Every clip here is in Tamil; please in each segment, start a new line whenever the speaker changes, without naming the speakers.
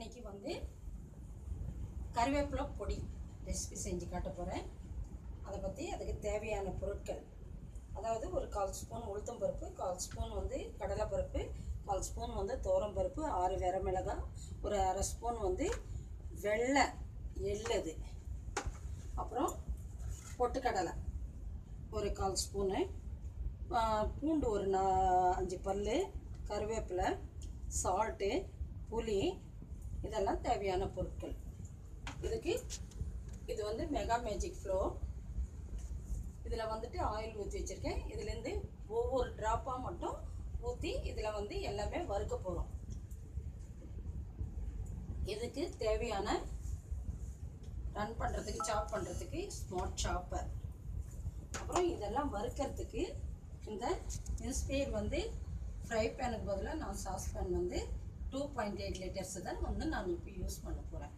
இன்னைக்கு வந்து கறிவேப்பிலை பொடி ரெசிபி செஞ்சு காட்ட போகிறேன் அதை பற்றி அதுக்கு தேவையான பொருட்கள் அதாவது ஒரு கால் ஸ்பூன் உளுத்தம் பருப்பு கால் ஸ்பூன் வந்து கடலைப்பருப்பு கால் ஸ்பூன் வந்து தோரம் பருப்பு ஆறு வரமிளகாய் ஒரு அரை ஸ்பூன் வந்து வெள்ளை எள்ளது அப்புறம் பொட்டுக்கடலை ஒரு கால் ஸ்பூனு ஆ, பூண்டு ஒரு நா அஞ்சு பல் கருவேப்பிலை சால்ட்டு புளி இதெல்லாம் தேவையான பொருட்கள் இதுக்கு இது வந்து மெகா மேஜிக் ஃப்ளோ இதில் வந்துட்டு ஆயில் ஊற்றி வச்சுருக்கேன் இதுலேருந்து ஒவ்வொரு ட்ராப்பாக மட்டும் ஊற்றி இதில் வந்து எல்லாமே வறுக்க போகிறோம் இதுக்கு தேவையான ரன் பண்ணுறதுக்கு சாப் பண்ணுறதுக்கு ஸ்மார்ட் சாப்பர் அப்புறம் இதெல்லாம் வறுக்கிறதுக்கு இந்த இன்ஸ்பயர் வந்து ஃப்ரை பேனுக்கு பதிலாக நான் சாஸ் பேன் வந்து டூ பாயிண்ட் எயிட் லிட்டர்ஸ் தான் வந்து நான் இப்போ யூஸ் பண்ண போகிறேன்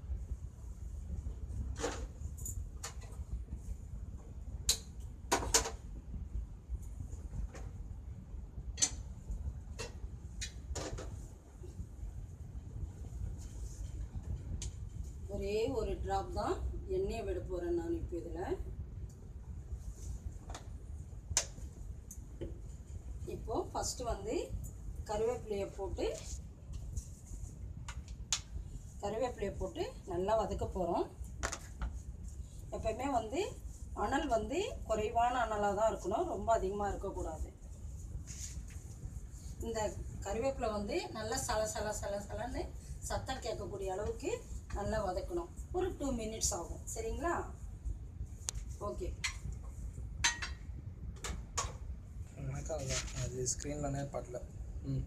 ஒரே ஒரு ட்ராப் தான் எண்ணெயை விட போகிறேன் நான் இப்போ இதில் இப்போ ஃபஸ்ட்டு வந்து கருவேப்பிலையை போட்டு கருவேப்பிலையை போட்டு நல்லா வதக்க போகிறோம் எப்பயுமே வந்து அனல் வந்து குறைவான அனலாக தான் இருக்கணும் ரொம்ப அதிகமாக இருக்கக்கூடாது இந்த கருவேப்பிலை வந்து நல்லா சல சல சல சலன்னு சத்தம் கேட்கக்கூடிய அளவுக்கு நல்லா வதக்கணும் ஒரு டூ மினிட்ஸ் ஆகும் சரிங்களா ஓகே
எனக்கு அதுதான் அது ஸ்க்ரீன்லனே பாட்டல ம்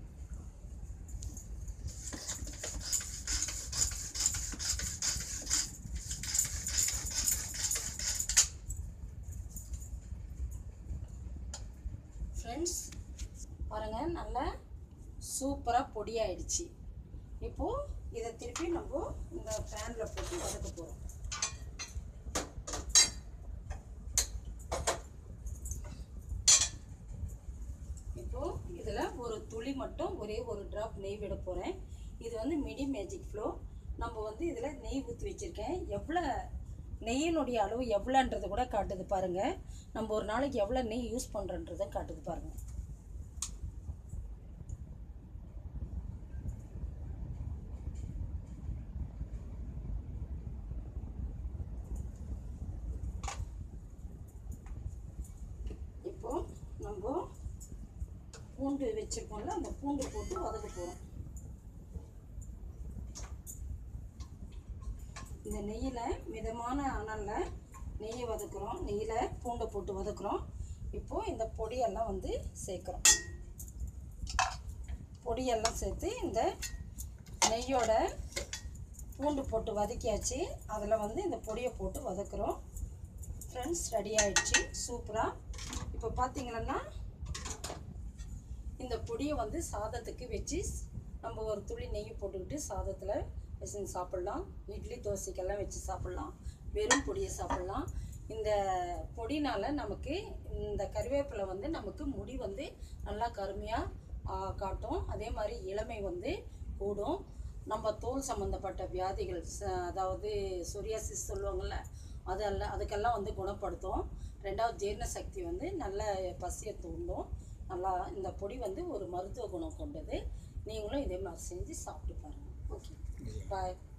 ஃப்ரெண்ட்ஸ் பாருங்கள் நல்லா சூப்பராக பொடி ஆயிடுச்சு இப்போது இதை திருப்பி நம்ம இந்த பேனில் போட்டு வதக்க போகிறோம் இப்போது இதில் ஒரு துளி மட்டும் ஒரே ஒரு ட்ராப் நெய் விட போகிறேன் இது வந்து மிடி மேஜிக் ஃப்ளோ நம்ம வந்து இதில் நெய் ஊற்றி வச்சுருக்கேன் எவ்வளோ நெய்யினுடைய அளவு எவ்வளோன்றது கூட காட்டுது பாருங்கள் நம்ம ஒரு நாளைக்கு எவ்வளோ நெய் யூஸ் பண்ணுறன்றதை காட்டுது பாருங்கள் இப்போ நம்ம பூண்டு வச்சுருக்கோம்ல அந்த பூண்டு போட்டு வதக்க போகிறோம் இந்த நெய்யில் மிதமான அனலில் நெய்யை வதக்குறோம் நெய்யில் பூண்டை போட்டு வதக்குறோம் இப்போது இந்த பொடியெல்லாம் வந்து சேர்க்குறோம் பொடியெல்லாம் சேர்த்து இந்த நெய்யோட பூண்டு போட்டு வதக்கியாச்சு அதில் வந்து இந்த பொடியை போட்டு வதக்குறோம் ஃப்ரெண்ட்ஸ் ரெடி ஆயிடுச்சு சூப்பராக இப்போ பார்த்தீங்கன்னா இந்த பொடியை வந்து சாதத்துக்கு வச்சு நம்ம ஒரு துளி நெய் போட்டுக்கிட்டு சாதத்தில் வச்சு சாப்பிட்லாம் இட்லி தோசைக்கெல்லாம் வச்சு சாப்பிட்லாம் வெறும் பொடியை சாப்பிட்லாம் இந்த பொடினால் நமக்கு இந்த கருவேப்பிலை வந்து நமக்கு முடி வந்து நல்லா கருமையாக காட்டும் அதே மாதிரி இளமை வந்து கூடும் நம்ம தோல் சம்மந்தப்பட்ட வியாதிகள் ச- அதாவது சொரியாசிஸ் சொல்லுவாங்கள்ல அதெல்லாம் அதுக்கெல்லாம் வந்து குணப்படுத்தும் ரெண்டாவது ஜீரண சக்தி வந்து நல்ல பசியை தூண்டும் நல்லா இந்த பொடி வந்து ஒரு மருத்துவ குணம் கொண்டது நீங்களும் இதே மாதிரி செஞ்சு சாப்பிட்டு பாருங்கள் ஓகே பாய்